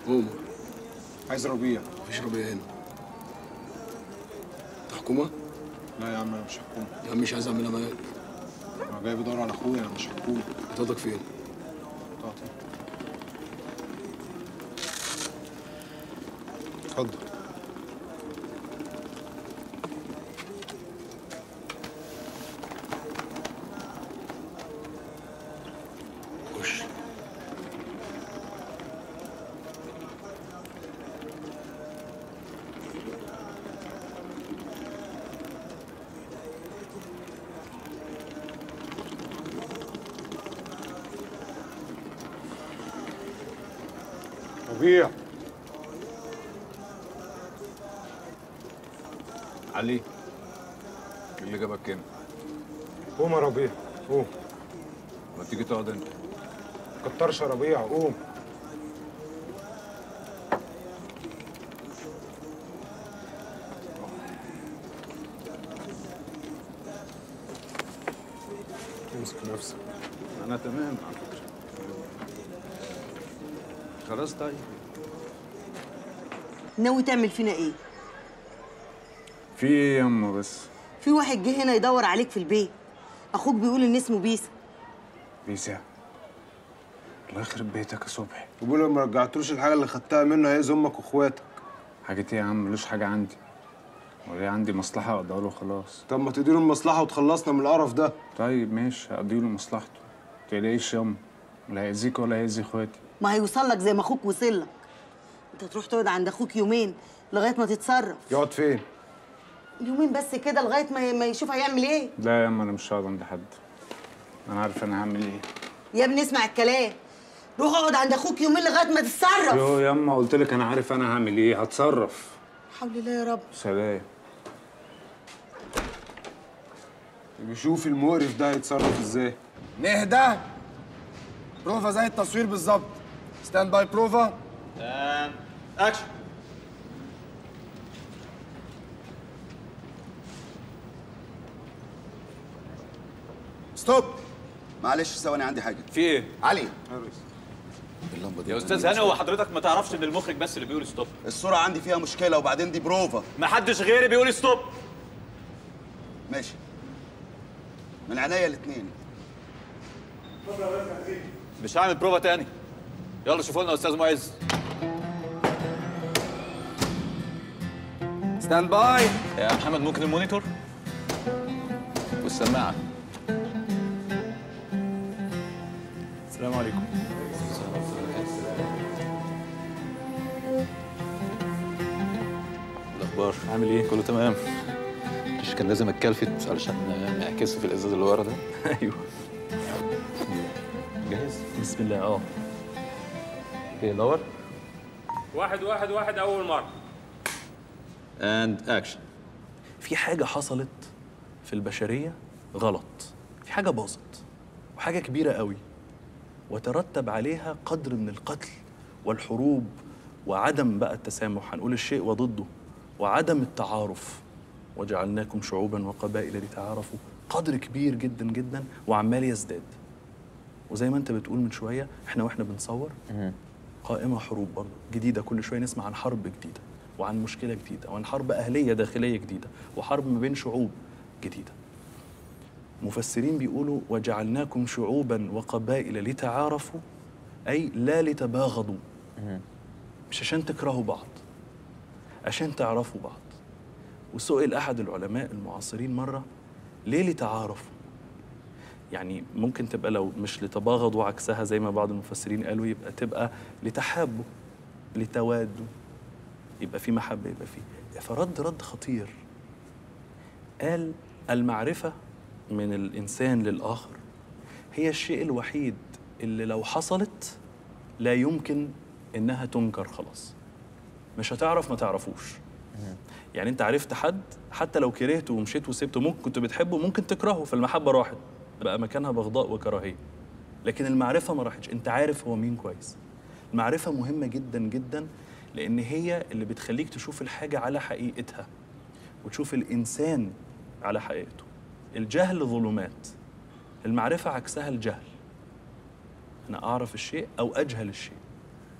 عمر عايز ربيع مفيش ربيع هنا انت حكومة؟ لا يا عم انا مش حكومه يا عم مش عايز اعمل عمليات انا جاي بدور على اخويا انا مش حكومه بطاقتك فين؟ بتاعتي اتفضل خش ربيع علي ايه اللي جابك هنا؟ قوم يا ربيع قوم ما تيجي تقعد انت كترش يا ربيع قوم امسك نفسك انا تمام على فكره خلاص طيب ناوي تعمل فينا ايه؟ في ايه ياما بس في واحد جه هنا يدور عليك في البيت اخوك بيقول ان اسمه بيسا بيسع الله يخرب بيتك يا صبحي وبقول لو ما رجعتلوش الحاجه اللي خدتها منه هيأذي امك واخواتك حاجة ايه يا عم ملوش حاجة عندي ولا عندي مصلحة اقضيها له خلاص طب ما تديله المصلحه وتخلصنا من القرف ده طيب ماشي هقضي له مصلحته متقلقيش ياما لا هيأذيك ولا هيأذي اخواتي ما هيوصل لك زي ما اخوك وصل لك انت تروح تقعد عند اخوك يومين لغايه ما تتصرف يقعد فين يومين بس كده لغايه ما ما يشوف هيعمل ايه لا ياما انا مش هقعد عند حد انا عارف انا هعمل ايه يا ابني اسمع الكلام روح اقعد عند اخوك يومين لغايه ما تتصرف يو ياما قلت لك انا عارف انا هعمل ايه هتصرف حول الله يا رب سلام بيشوف المقرف ده هيتصرف ازاي نهدى بروفا زي التصوير بالظبط ستاند باي بروفا اكشن ستوب معلش ثواني عندي حاجه في ايه؟ علي اللمبه دي يا استاذ هاني هو حضرتك ما تعرفش ان المخرج بس اللي بيقول ستوب الصوره عندي فيها مشكله وبعدين دي بروفا ما حدش غيري بيقول ستوب ماشي من عينيا الاثنين مش هعمل بروفا تاني يلا شوفوا لنا استاذ معز ستاند باي يا محمد ممكن المونيتور والسماعه السلام عليكم الاخبار عامل ايه كله تمام مش كان لازم اتكلفت علشان نعكسه في الازاز اللي ورا ده ايوه جاهز بسم الله اه اوكي دور واحد واحد واحد أول مرة اند اكشن في حاجه حصلت في البشريه غلط في حاجه باظت وحاجه كبيره قوي وترتب عليها قدر من القتل والحروب وعدم بقى التسامح هنقول الشيء وضده وعدم التعارف وجعلناكم شعوبا وقبائل لتعارفوا قدر كبير جدا جدا وعمال يزداد وزي ما انت بتقول من شويه احنا واحنا بنصور قائمه حروب برضه جديده كل شويه نسمع عن حرب جديده وعن مشكله جديده وعن حرب اهليه داخليه جديده وحرب ما بين شعوب جديده مفسرين بيقولوا وجعلناكم شعوبا وقبائل لتعارفوا اي لا لتباغضوا مش عشان تكرهوا بعض عشان تعرفوا بعض وسئل احد العلماء المعاصرين مره ليه لتعارفوا يعني ممكن تبقى لو مش لتباغضوا عكسها زي ما بعض المفسرين قالوا يبقى تبقى لتحابوا لتوادوا يبقى في محبه يبقى في فرد رد خطير قال المعرفه من الانسان للاخر هي الشيء الوحيد اللي لو حصلت لا يمكن انها تنكر خلاص مش هتعرف ما تعرفوش يعني انت عرفت حد حتى لو كرهته ومشيت وسبته ممكن كنت بتحبه ممكن تكرهه فالمحبه راحت بقى مكانها بغضاء وكراهيه لكن المعرفه ما راحتش انت عارف هو مين كويس المعرفه مهمه جدا جدا لان هي اللي بتخليك تشوف الحاجه على حقيقتها وتشوف الانسان على حقيقته الجهل ظلمات المعرفه عكسها الجهل انا اعرف الشيء او اجهل الشيء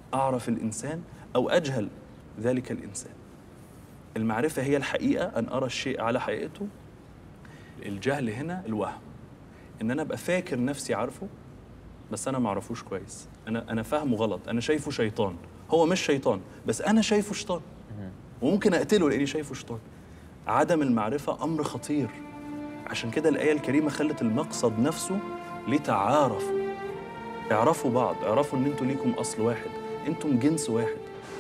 اعرف الانسان او اجهل ذلك الانسان المعرفه هي الحقيقه ان ارى الشيء على حقيقته الجهل هنا الوهم ان انا ابقى فاكر نفسي عارفه بس انا ما اعرفوش كويس انا انا فاهمه غلط انا شايفه شيطان هو مش شيطان بس انا شايفه شيطان وممكن اقتله لاني شايفه شيطان عدم المعرفه امر خطير عشان كده الايه الكريمه خلت المقصد نفسه لتعارفوا اعرفوا بعض اعرفوا ان انتوا ليكم اصل واحد انتم جنس واحد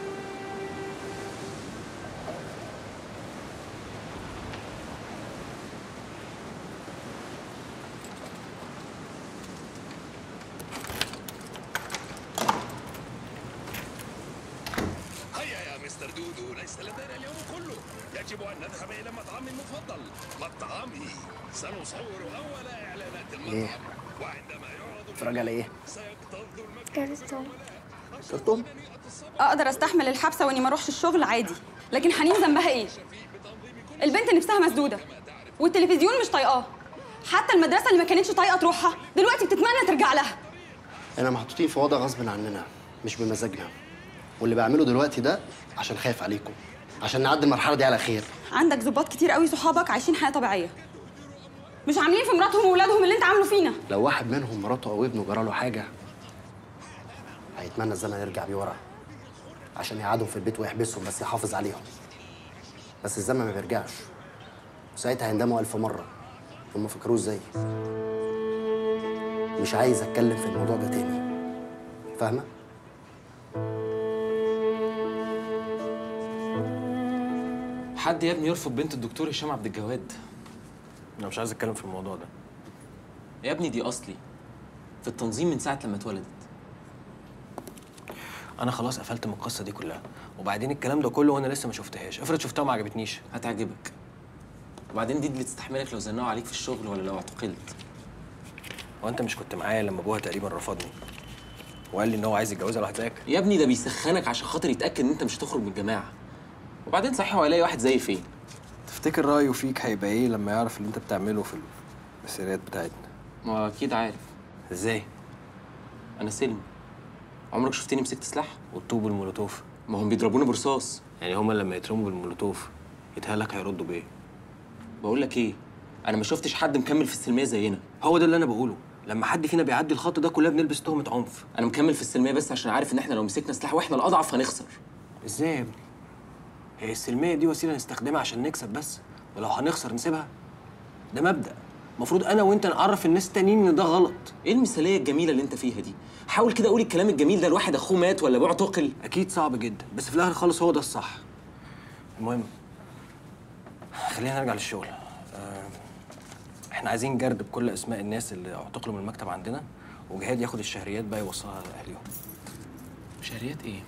هيا يا مستر دودو ليس لدينا اليوم كله يجب أن نذهب إلى مطعمي المفضل مطعمي سنصور أول إعلانات المطعم وعندما يعرض اتفرج على ايه؟ سيكتظ المكان كارثة كرتون اقدر استحمل الحبسه واني ما اروحش الشغل عادي لكن حنين ذنبها ايه البنت نفسها مسدوده والتلفزيون مش طايقاه حتى المدرسه اللي ما كانتش طايقه تروحها دلوقتي بتتمنى ترجع لها احنا محطوطين في وضع غصب عننا مش بمزاجنا واللي بعمله دلوقتي ده عشان خايف عليكم عشان نعدي المرحله دي على خير عندك ظباط كتير قوي صحابك عايشين حياه طبيعيه مش عاملين في مراتهم واولادهم اللي انت عامله فينا لو واحد منهم مراته او ابنه جرى له حاجه هيتمنى الزمن يرجع بيه ورا عشان يقعدهم في البيت ويحبسهم بس يحافظ عليهم بس الزمن ما بيرجعش وساعتها هيندموا ألف مرة هم فكروه ازاي مش عايز اتكلم في الموضوع ده تاني فاهمه حد يا ابني يرفض بنت الدكتور هشام عبد الجواد انا مش عايز اتكلم في الموضوع ده يا ابني دي اصلي في التنظيم من ساعه لما اتولدت انا خلاص قفلت من القصه دي كلها وبعدين الكلام ده كله وانا لسه ما شفتهاش افرض شفتها وما عجبتنيش هتعجبك وبعدين دي اللي تستحملك لو زنقوا عليك في الشغل ولا لو اعتقلت هو انت مش كنت معايا لما ابوها تقريبا رفضني وقال لي ان هو عايز يتجوزها لواحد زيك يا ابني ده بيسخنك عشان خاطر يتاكد ان انت مش هتخرج من الجماعه وبعدين صحيح هو هيلاقي واحد زي فين تفتكر رايه فيك هيبقى ايه لما يعرف اللي انت بتعمله في المسيرات بتاعتنا ما هو اكيد عارف ازاي انا سلم عمرك شفتني مسكت سلاح والطوب والمولوتوف ما هم بيضربوني برصاص يعني هما لما يترموا بالمولوتوف يتهيألك هيردوا بايه بقول لك ايه انا ما شفتش حد مكمل في السلميه زينا هو ده اللي انا بقوله لما حد فينا بيعدي الخط ده كلنا بنلبس تهمه عنف انا مكمل في السلميه بس عشان عارف ان احنا لو مسكنا سلاح واحنا الاضعف هنخسر ازاي يا ابني هي السلميه دي وسيله نستخدمها عشان نكسب بس ولو هنخسر نسيبها ده مبدا المفروض انا وانت نعرف الناس التانيين ان ده غلط ايه المثاليه الجميله اللي انت فيها دي حاول كده قول الكلام الجميل ده الواحد اخوه مات ولا ابوه اعتقل اكيد صعب جدا بس في الاخر خالص هو ده الصح المهم خلينا نرجع للشغل آه، احنا عايزين جرد بكل اسماء الناس اللي اعتقلوا من المكتب عندنا وجهاد ياخد الشهريات بقى يوصلها لاهليهم شهريات ايه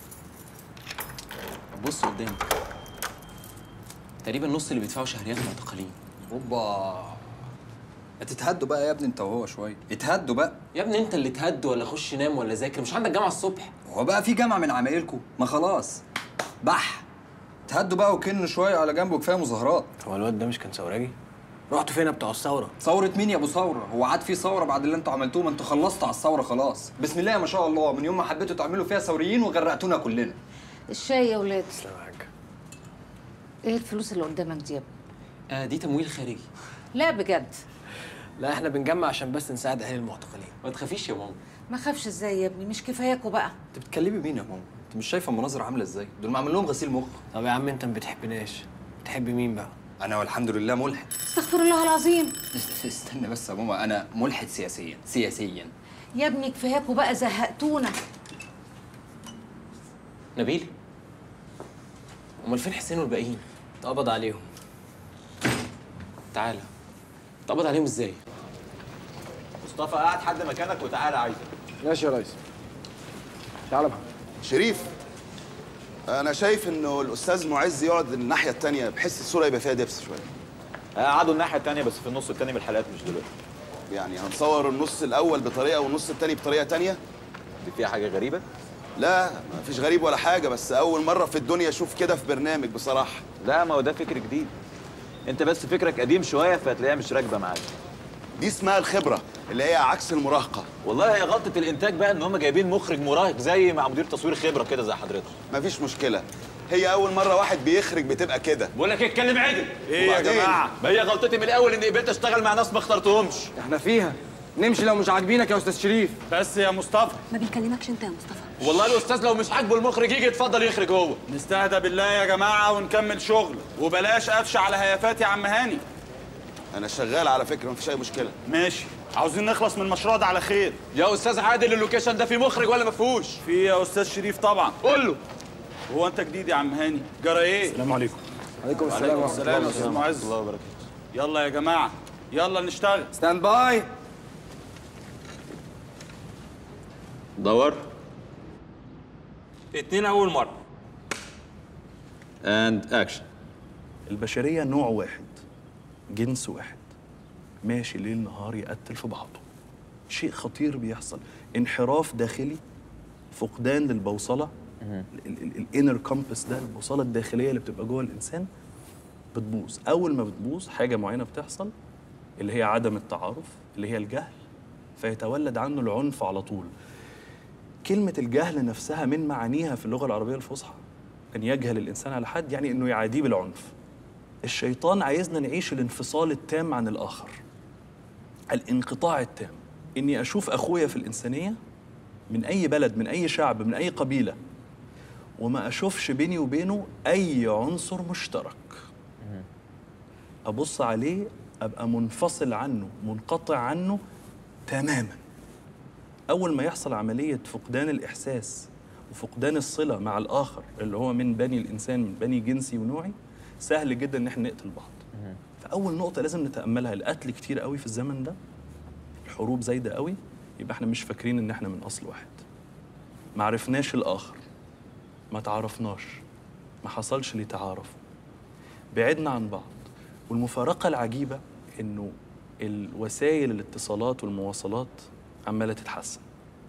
بص قدامك تقريبا نص اللي بيدفعوا شهريات معتقلين اوبا هتتهدوا بقى يا ابني انت وهو شويه اتهدوا بقى يا ابني انت اللي تهد ولا خش نام ولا ذاكر مش عندك جامعه الصبح هو بقى في جامعه من عمايلكم ما خلاص بح تهدوا بقى وكنوا شويه على جنب وكفايه مظاهرات هو الواد ده مش كان ثوراجي رحتوا فين بتوع الثوره ثورة مين يا ابو ثورة؟ هو عاد في ثورة بعد اللي انتوا عملتوه ما انتوا خلصتوا على الثورة خلاص. بسم الله ما شاء الله من يوم ما حبيتوا تعملوا فيها ثوريين وغرقتونا كلنا. الشاي يا ولاد تسلم يا حاج ايه الفلوس اللي قدامك دي يا ابني؟ آه دي تمويل خارجي لا بجد لا احنا بنجمع عشان بس نساعد اهالي المعتقلين ما تخافيش يا ماما ما خافش ازاي يا ابني مش كفاياكوا بقى انت بتكلمي مين يا ماما؟ انت مش شايفه المناظر عامله ازاي؟ دول معمول لهم غسيل مخ. طب يا عم انت ما بتحبناش بتحب مين بقى انا والحمد لله ملحد. استغفر الله العظيم استنى بس يا ماما انا ملحد سياسيا سياسيا. يا ابني كفاياكوا بقى زهقتونا نبيل امال فين حسين والباقيين اتقبض عليهم تعالى اتقبض عليهم ازاي مصطفى قاعد حد مكانك وتعالى عايزك ماشي يا ريس تعالى بقى شريف انا شايف انه الاستاذ معز يقعد الناحيه التانية بحيث الصوره يبقى فيها دبس شويه قعدوا الناحيه الثانيه بس في النص الثاني من الحلقات مش دلوقتي يعني هنصور النص الاول بطريقه والنص التاني بطريقه تانية دي فيها حاجه غريبه لا ما فيش غريب ولا حاجه بس اول مره في الدنيا اشوف كده في برنامج بصراحه لا ما هو ده فكر جديد انت بس فكرك قديم شويه فهتلاقيها مش راكبه معاك دي اسمها الخبره اللي هي عكس المراهقه والله هي غلطه الانتاج بقى ان هم جايبين مخرج مراهق زي مع مدير تصوير خبره كده زي حضرتك مفيش مشكله هي اول مره واحد بيخرج بتبقى كده بقول لك اتكلم عدل إيه يا وبعدين؟ جماعة؟ ما هي غلطتي من الاول اني قبلت اشتغل مع ناس ما اخترتهمش احنا فيها نمشي لو مش عاجبينك يا استاذ شريف بس يا مصطفى ما بيكلمكش انت يا مصطفى والله الاستاذ لو مش عاجبه المخرج يجي يتفضل يخرج هو نستهدى بالله يا جماعه ونكمل شغل وبلاش قفش على هيافات يا عم هاني انا شغال على فكره مفيش اي مشكله ماشي عاوزين نخلص من المشروع ده على خير يا استاذ عادل اللوكيشن ده فيه مخرج ولا ما فيهوش في يا استاذ شريف طبعا قول له هو انت جديد يا عم هاني جرى ايه السلام عليكم عليكم وعليكم السلام يا استاذ معز الله وبركاته يلا يا جماعه يلا نشتغل ستاند باي دور اتنين اول مره اند اكشن البشرية نوع واحد جنس واحد ماشي ليل نهار يقتل في بعضه شيء خطير بيحصل انحراف داخلي فقدان للبوصلة الانر كومبس ده البوصلة الداخلية اللي بتبقى جوه الإنسان بتبوظ أول ما بتبوظ حاجة معينة بتحصل اللي هي عدم التعارف اللي هي الجهل فيتولد عنه العنف على طول كلمة الجهل نفسها من معانيها في اللغة العربية الفصحى أن يجهل الإنسان على حد يعني أنه يعاديه بالعنف الشيطان عايزنا نعيش الانفصال التام عن الآخر الانقطاع التام إني أشوف أخويا في الإنسانية من أي بلد من أي شعب من أي قبيلة وما أشوفش بيني وبينه أي عنصر مشترك أبص عليه أبقى منفصل عنه منقطع عنه تماماً أول ما يحصل عملية فقدان الإحساس وفقدان الصلة مع الآخر اللي هو من بني الإنسان من بني جنسي ونوعي سهل جدا إن احنا نقتل بعض فأول نقطة لازم نتأملها القتل كتير قوي في الزمن ده الحروب زايدة قوي يبقى احنا مش فاكرين إن احنا من أصل واحد ما عرفناش الآخر ما تعرفناش ما حصلش لي تعارف بعدنا عن بعض والمفارقة العجيبة إنه الوسائل الاتصالات والمواصلات عماله تتحسن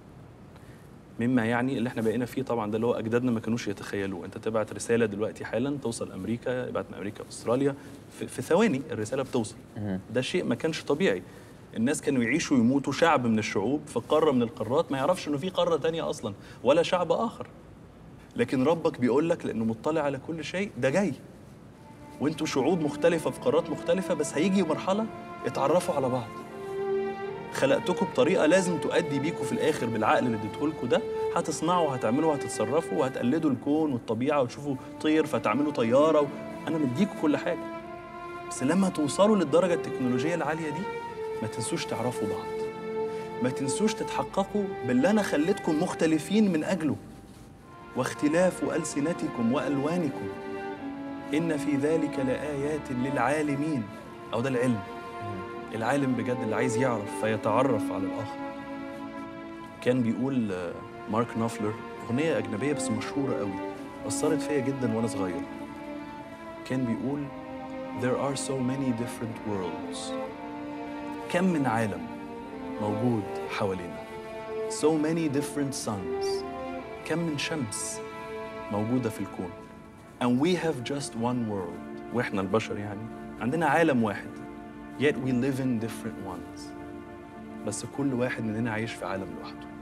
مما يعني اللي احنا بقينا فيه طبعا ده اللي هو اجدادنا ما كانوش يتخيلوه انت تبعت رساله دلوقتي حالا توصل امريكا يبعت من امريكا استراليا في, في ثواني الرساله بتوصل ده شيء ما كانش طبيعي الناس كانوا يعيشوا ويموتوا شعب من الشعوب في قاره من القارات ما يعرفش انه في قاره تانية اصلا ولا شعب اخر لكن ربك بيقول لك لانه مطلع على كل شيء ده جاي وانتوا شعوب مختلفه في قارات مختلفه بس هيجي مرحله اتعرفوا على بعض خلقتكم بطريقه لازم تؤدي بيكم في الاخر بالعقل اللي اديته لكم ده هتصنعوا هتعملوا هتتصرفوا وهتقلدوا الكون والطبيعه وتشوفوا طير فتعملوا طياره و... انا مديكم كل حاجه بس لما توصلوا للدرجه التكنولوجيه العاليه دي ما تنسوش تعرفوا بعض ما تنسوش تتحققوا باللي انا خليتكم مختلفين من اجله واختلاف السنتكم والوانكم ان في ذلك لايات للعالمين او ده العلم العالم بجد اللي عايز يعرف فيتعرف على الآخر كان بيقول آه، مارك نافلر أغنية أجنبية بس مشهورة قوي أثرت فيا جدا وأنا صغير كان بيقول There are so many different worlds كم من عالم موجود حوالينا So many different suns كم من شمس موجودة في الكون And we have just one world وإحنا البشر يعني عندنا عالم واحد yet we live in different ones بس كل واحد مننا عايش في عالم لوحده